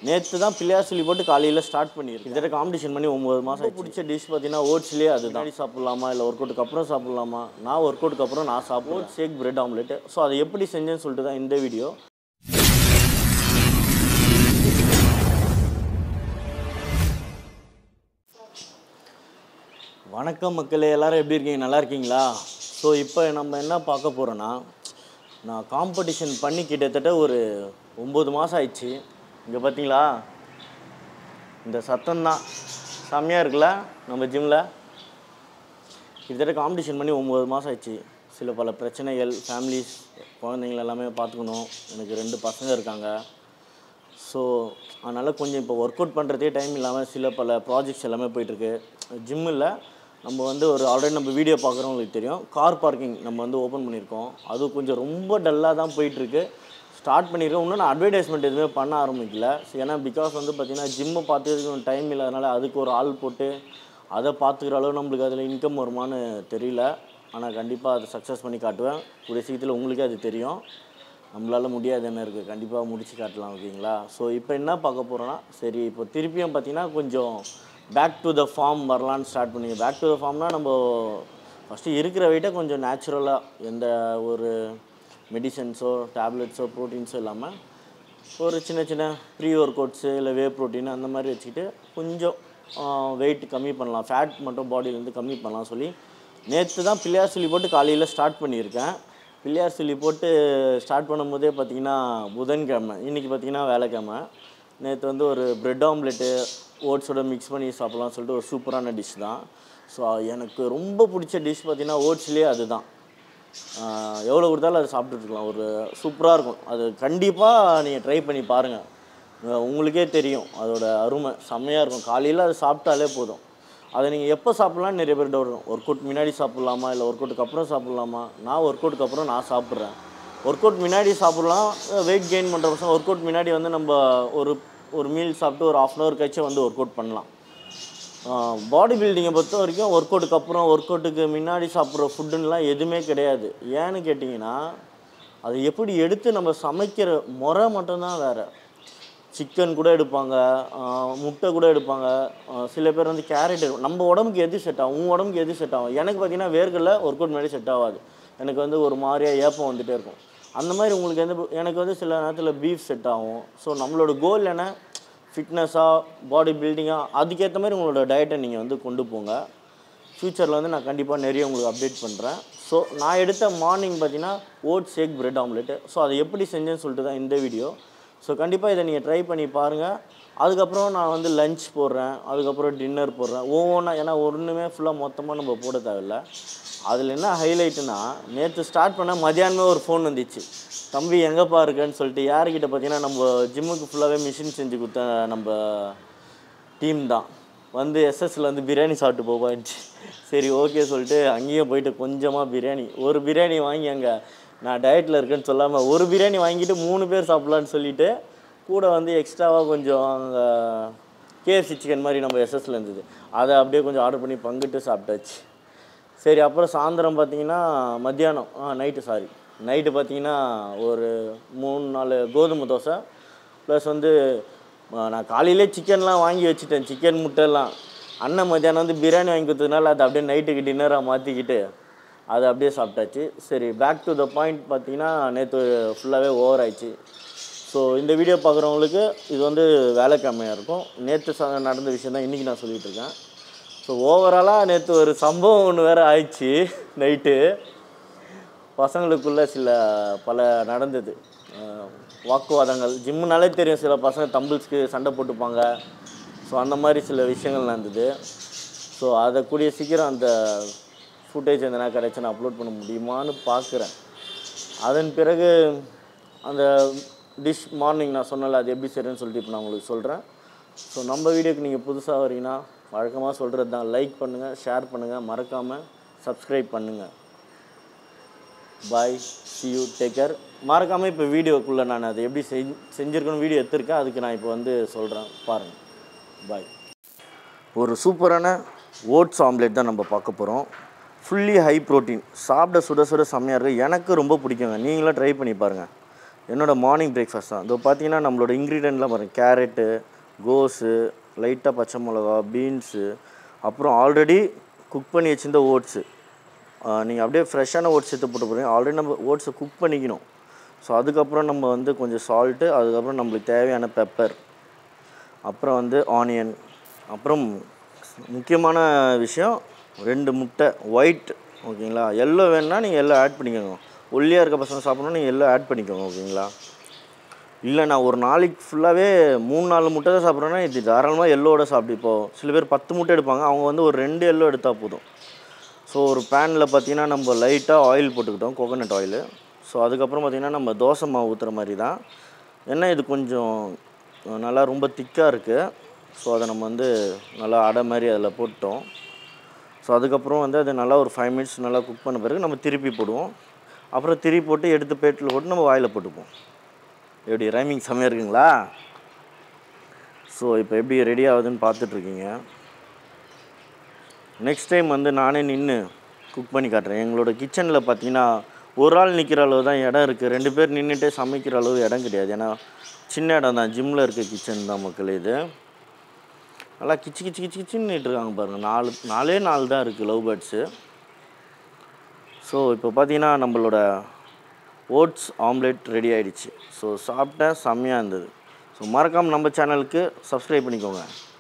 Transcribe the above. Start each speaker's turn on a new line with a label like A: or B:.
A: நேற்று தான் பிள்ளையார் சொல்லி போட்டு காலையில் ஸ்டார்ட் பண்ணியிருக்கு இதோட காம்படிஷன் பண்ணி ஒம்பது மாதம் பிடிச்ச டிஷ் பார்த்தீங்கன்னா ஓட்ஸ்லேயே அது தான் சாப்பிட்லாமா இல்லை ஒர்க் அவுட்டுக்கு அப்புறம் சாப்பிட்லாமா நான் ஒர்க் அவுட்டுக்கு அப்புறம் நான் சாப்பிடுவோம் ஷேக் பிரெட் ஆம்லெட் ஸோ அதை எப்படி செஞ்சேன்னு சொல்லிட்டு தான் இந்த வீடியோ வணக்கம் மக்களே எல்லாரும் எப்படி இருக்கீங்க நல்லா இருக்கீங்களா ஸோ இப்போ நம்ம என்ன பார்க்க போகிறோன்னா நான் காம்படிஷன் பண்ணி கிட்டத்தட்ட ஒரு ஒம்பது மாதம் ஆயிடுச்சு இங்கே பார்த்தீங்களா இந்த சத்தம் தான் செம்மையாக இருக்குல்ல நம்ம ஜிம்மில் கிட்டத்தட்ட காம்படிஷன் பண்ணி ஒம்பது மாதம் ஆயிடுச்சு சில பல பிரச்சனைகள் ஃபேமிலிஸ் குழந்தைங்கள எல்லாமே பார்த்துக்கணும் எனக்கு ரெண்டு பசங்க இருக்காங்க ஸோ அதனால் கொஞ்சம் இப்போ ஒர்க் அவுட் பண்ணுறதே டைம் இல்லாமல் சில பல ப்ராஜெக்ட்ஸ் எல்லாமே போயிட்டுருக்கு ஜிம்மில் நம்ம வந்து ஒரு ஆல்ரெடி நம்ம வீடியோ பார்க்குறவங்களுக்கு தெரியும் கார் பார்க்கிங் நம்ம வந்து ஓப்பன் பண்ணியிருக்கோம் அது கொஞ்சம் ரொம்ப டல்லாக தான் போயிட்டுருக்கு ஸ்டார்ட் பண்ணியிருக்கோம் இன்னும் நான் அட்வர்டைஸ்மெண்ட் எதுவுமே பண்ண ஆரம்பிக்கல So, ஏன்னா பிகாஸ் வந்து பார்த்திங்கன்னா ஜிம்மை பார்த்துக்கிறதுக்கு டைம் இல்லாதனால அதுக்கு ஒரு ஆள் போட்டு அதை பார்த்துக்கிற அளவு நம்மளுக்கு அதில் இன்கம் வருமான்னு தெரியல ஆனால் கண்டிப்பாக அதை சக்ஸஸ் பண்ணி காட்டுவேன் கூடிய சீக்கிரத்தில் உங்களுக்கே அது தெரியும் நம்மளால் முடியாது என்ன இருக்குது கண்டிப்பாக முடிச்சு காட்டலாம் ஓகேங்களா ஸோ இப்போ என்ன பார்க்க போகிறோன்னா சரி இப்போ திருப்பியும் பார்த்தீங்கன்னா கொஞ்சம் பேக் டு த ஃபார்ம் வரலான்னு ஸ்டார்ட் பண்ணி பேக் டு த ஃபார்ம்னா நம்ம ஃபஸ்ட்டு இருக்கிற வெயிட்டை கொஞ்சம் நேச்சுரலாக எந்த ஒரு மெடிசன்ஸோ டேப்லெட்ஸோ ப்ரோட்டீன்ஸோ இல்லாமல் ஒரு சின்ன சின்ன ப்ரீ ஒர்க் அவுட்ஸு இல்லை வே ப்ரோட்டீன் அந்த மாதிரி வச்சுக்கிட்டு கொஞ்சம் வெயிட் கம்மி பண்ணலாம் ஃபேட் மட்டும் பாடியிலேருந்து கம்மி பண்ணலாம் சொல்லி நேற்று தான் பிள்ளையார் சொல்லி போட்டு காலையில் ஸ்டார்ட் பண்ணியிருக்கேன் பிள்ளையார் சொல்லி போட்டு ஸ்டார்ட் பண்ணும்போதே பார்த்தீங்கன்னா புதன்கிழமை இன்றைக்கி பார்த்தீங்கன்னா வேலைக்கிழமை நேற்று வந்து ஒரு பிரெட் ஆம்லெட்டு ஓட்ஸோட மிக்ஸ் பண்ணி சாப்பிட்லாம்னு சொல்லிட்டு ஒரு சூப்பரான டிஷ் தான் ஸோ எனக்கு ரொம்ப பிடிச்ச டிஷ் பார்த்தீங்கன்னா ஓட்ஸ்லேயே அதுதான் ஆஹ் எவ்வளோ கொடுத்தாலும் அதை சாப்பிட்டுட்டு இருக்கலாம் ஒரு சூப்பராக இருக்கும் அது கண்டிப்பாக நீங்கள் ட்ரை பண்ணி பாருங்கள் உங்களுக்கே தெரியும் அதோட அருமை செம்மையாக இருக்கும் காலையில் அது சாப்பிட்டாலே போதும் அதை நீங்கள் எப்போ சாப்பிட்லான்னு நிறைய பேர் டவுட் வரும் ஒர்க் அவுட் முன்னாடி சாப்பிட்லாமா இல்லை ஒர்க் அவுட்டுக்கு அப்புறம் சாப்பிட்லாமா நான் ஒர்க் அவுட்டுக்கு அப்புறம் நான் சாப்பிட்றேன் ஒர்க் அவுட் முன்னாடி சாப்பிட்லாம் வெயிட் கெயின் பண்ணுற பசங்க ஒர்க் அவுட் முன்னாடி வந்து நம்ம ஒரு ஒரு மீல் சாப்பிட்டு ஒரு ஆஃப் அன் ஹவர் கழிச்சு வந்து ஒர்க் அவுட் பண்ணலாம் பாடி பில்டிங்கை பொறுத்த வரைக்கும் ஒர்க் அவுட்டுக்கு அப்புறம் ஒர்க் அவுட்டுக்கு முன்னாடி சாப்பிட்ற ஃபுட்டுன்னெலாம் எதுவுமே கிடையாது ஏன்னு கேட்டிங்கன்னா அதை எப்படி எடுத்து நம்ம சமைக்கிற முறை மட்டும்தான் வேறு சிக்கன் கூட எடுப்பாங்க ஆஹ் முட்டை கூட எடுப்பாங்க ஆஹ் சில பேர் வந்து கேரட் எடுப்பாங்க நம்ம உடம்புக்கு எது செட் ஆகும் உன் உடம்புக்கு எது செட் ஆகும் எனக்கு பார்த்தீங்கன்னா வேர்க்கடலை ஒர்க் அவுட் முன்னாடி செட் ஆகாது எனக்கு வந்து ஒரு மாதிரியா ஏப்பம் வந்துகிட்டே இருக்கும் அந்த மாதிரி உங்களுக்கு வந்து எனக்கு வந்து சில நேரத்தில் பீஃப் செட் ஆகும் ஸோ நம்மளோட கோல் என்ன ஃபிட்னஸாக பாடி பில்டிங்காக அதுக்கேற்ற மாதிரி உங்களோட டயட்டை நீங்கள் வந்து கொண்டு போங்க ஃப்யூச்சரில் வந்து நான் கண்டிப்பாக நிறைய உங்களுக்கு அப்டேட் பண்ணுறேன் ஸோ நான் எடுத்த மார்னிங் பார்த்தீங்கன்னா oats shake bread omelette so அதை எப்படி செஞ்சேன்னு சொல்லிட்டு தான் இந்த வீடியோ ஸோ கண்டிப்பாக இதை நீங்கள் ட்ரை பண்ணி பாருங்கள் அதுக்கப்புறம் நான் வந்து லஞ்ச் போடுறேன் அதுக்கப்புறம் டின்னர் போடுறேன் ஒவ்வொன்றா ஏன்னா ஒன்றுமே ஃபுல்லாக மொத்தமாக நம்ம போட தேவையில்ல அதில் என்ன ஹைலைட்டுனா நேற்று ஸ்டார்ட் பண்ண மதியானமே ஒரு ஃபோன் வந்துச்சு தம்பி எங்கேப்பா இருக்கேன்னு சொல்லிட்டு யாருக்கிட்ட பார்த்தீங்கன்னா நம்ம ஜிம்முக்கு ஃபுல்லாகவே மிஷின் செஞ்சு கொடுத்த நம்ம டீம் தான் வந்து எஸ்எஸ்ல வந்து பிரியாணி சாப்பிட்டு போவாச்சு சரி ஓகே சொல்லிட்டு அங்கேயும் போயிட்டு கொஞ்சமாக பிரியாணி ஒரு பிரியாணி வாங்கி அங்கே நான் டயட்டில் இருக்கேன்னு சொல்லாமல் ஒரு பிரியாணி வாங்கிட்டு மூணு பேர் சாப்பிட்லான்னு சொல்லிட்டு கூட வந்து எக்ஸ்ட்ராவாக கொஞ்சம் அங்கே கேஎஃப்சி சிக்கன் மாதிரி நம்ம எஸ்எஸ்ல இருந்தது அதை அப்படியே கொஞ்சம் ஆர்டர் பண்ணி பங்கிட்டு சாப்பிட்டாச்சு சரி அப்புறம் சாயந்தரம் பார்த்தீங்கன்னா மத்தியானம் ஆ நைட்டு சாரி நைட்டு பார்த்தீங்கன்னா ஒரு மூணு நாலு கோதுமை தோசை ப்ளஸ் வந்து ஆ, நான் காலையிலே சிக்கன்லாம் வாங்கி வச்சுட்டேன் சிக்கன் முட்டைலாம் அண்ணன் மத்தியானம் வந்து பிரியாணி வாங்கி கொடுத்ததுனால அதை அப்படியே நைட்டுக்கு டின்னராக மாற்றிக்கிட்டு அதை அப்படியே சாப்பிட்டாச்சு சரி பேக் டு த பாயிண்ட் பார்த்தீங்கன்னா நேற்று ஃபுல்லாகவே ஓவர் ஆயிடுச்சு ஸோ இந்த வீடியோ பார்க்குறவங்களுக்கு இது வந்து வேலைக்கிழமையாக இருக்கும் நேற்று ச நடந்த விஷயம் தான் இன்றைக்கி நான் சொல்லிகிட்டு இருக்கேன் ஸோ ஓவராலாக நேற்று ஒரு சம்பவம் ஒன்று வேறு ஆயிடுச்சு நைட்டு பசங்களுக்குள்ள சில பல நடந்தது அஹ் வாக்குவாதங்கள் ஜிம்முனாலே தெரியும் சில பசங்க தம்பிள்ஸ்க்கு சண்டை போட்டுப்பாங்க ஸோ அந்த மாதிரி சில விஷயங்கள் நடந்தது ஸோ அதை கூடிய சீக்கிரம் அந்த ஃபுட்டேஜ் எதனா கிடைச்சு நான் அப்லோட் பண்ண முடியுமான்னு பார்க்குறேன் அதன் பிறகு அந்த டிஷ் மார்னிங் நான் சொன்னல அது எப்படி செய்கிறேன்னு சொல்லிட்டு இப்போ நான் உங்களுக்கு சொல்கிறேன் ஸோ நம்ம வீடியோக்கு நீங்கள் புதுசாக வரீங்கன்னா வழக்கமாக சொல்கிறது தான் லைக் பண்ணுங்கள் ஷேர் பண்ணுங்கள் மறக்காமல் சப்ஸ்கிரைப் பண்ணுங்கள் பாய் சி யூ டேக்கர் மறக்காமல் இப்போ வீடியோக்குள்ளே நான் அதை எப்படி செஞ்சு செஞ்சுருக்கணும் வீடியோ எடுத்திருக்கேன் அதுக்கு நான் இப்போ வந்து சொல்கிறேன் பாருங்கள் பாய் ஒரு சூப்பரான ஓட்ஸ் ஆம்லேட் தான் நம்ம பார்க்க போகிறோம் ஃபுல்லி ஹை ப்ரோட்டீன் சாப்பிட சுட சுட செம்மையாக இருக்குது எனக்கு ரொம்ப பிடிக்குங்க நீங்களும் ட்ரை பண்ணி பாருங்கள் என்னோட மார்னிங் பிரேக்ஃபாஸ்ட் தான் இதோ பார்த்தீங்கன்னா நம்மளோட இன்க்ரீடியன்ட்லாம் பாருங்கள் கேரட்டு கோஸு லைட்டாக பச்சை மிளகா பீன்ஸு அப்புறம் ஆல்ரெடி குக் பண்ணி வச்சிருந்த ஓட்ஸு நீங்கள் அப்படியே ஃப்ரெஷ்ஷான ஓட்ஸ் எடுத்து போட்டு போகிறீங்க ஆல்ரெடி நம்ம ஓட்ஸை குக் பண்ணிக்கணும் ஸோ அதுக்கப்புறம் நம்ம வந்து கொஞ்சம் சால்ட்டு அதுக்கப்புறம் நம்மளுக்கு தேவையான பெப்பர் அப்புறம் வந்து ஆனியன் அப்புறம் முக்கியமான விஷயம் ரெண்டு முட்டை ஒயிட் ஓகேங்களா எல்லோ வேணும்னா நீங்கள் எல்லோ ஆட் பண்ணிக்கோங்க ஒல்லியாக இருக்க பசங்க சாப்பிட்ணும் நீங்கள் எல்லோ ஆட் பண்ணிக்கோங்க ஓகேங்களா இல்லை நான் ஒரு நாளைக்கு ஃபுல்லாகவே மூணு நாலு முட்டை தான் சாப்பிட்றேன்னா இது தாராளமாக எல்லோட சாப்பிட்டு இப்போது சில பேர் பத்து முட்டை எடுப்பாங்க அவங்க வந்து ஒரு ரெண்டு எல்லோ எடுத்தால் போதும் ஸோ ஒரு பேனில் பார்த்தீங்கன்னா நம்ம லைட்டாக ஆயில் போட்டுக்கிட்டோம் கோகோனட் ஆயிலு ஸோ அதுக்கப்புறம் பார்த்திங்கன்னா நம்ம தோசை மாவு ஊற்றுற மாதிரி தான் ஏன்னா இது கொஞ்சம் நல்லா ரொம்ப திக்காக இருக்குது ஸோ அதை நம்ம வந்து நல்லா அடை மாதிரி அதில் போட்டோம் ஸோ அதுக்கப்புறம் வந்து அது நல்லா ஒரு ஃபைவ் மினிட்ஸ் நல்லா குக் பண்ண பிறகு நம்ம திருப்பி போடுவோம் அப்புறம் திருப்பி போட்டு எடுத்து பிளேட்டில் போட்டு நம்ம வாயில் போட்டுப்போம் எப்படி ரைமிங் செம்மையாக இருக்குங்களா ஸோ இப்போ எப்படி ரெடி ஆகுதுன்னு பார்த்துட்ருக்கீங்க நெக்ஸ்ட் டைம் வந்து நானே நின்று குக் பண்ணி காட்டுறேன் எங்களோட கிச்சனில் பார்த்தீங்கன்னா ஒரு ஆள் நிற்கிற அளவு தான் இடம் இருக்குது ரெண்டு பேர் நின்றுட்டே சமைக்கிற அளவு இடம் கிடையாது ஏன்னா சின்ன இடம் தான் ஜிம்மில் இருக்க கிச்சன் தான் மக்கள் இது நல்லா கிச்சு கிச்சு கிச்சு கிச்சின்னு இருக்காங்க பாருங்கள் நாலு நாலே நாலு தான் இருக்குது லவ் பேர்ட்ஸு ஸோ இப்போ பார்த்தீங்கன்னா நம்மளோட ஓட்ஸ் ஆம்லேட் ரெடி ஆயிடுச்சு ஸோ சாப்பிட்டேன் செம்மையாக இருந்தது ஸோ மறக்காமல் நம்ம சேனலுக்கு சப்ஸ்கிரைப் பண்ணிக்கோங்க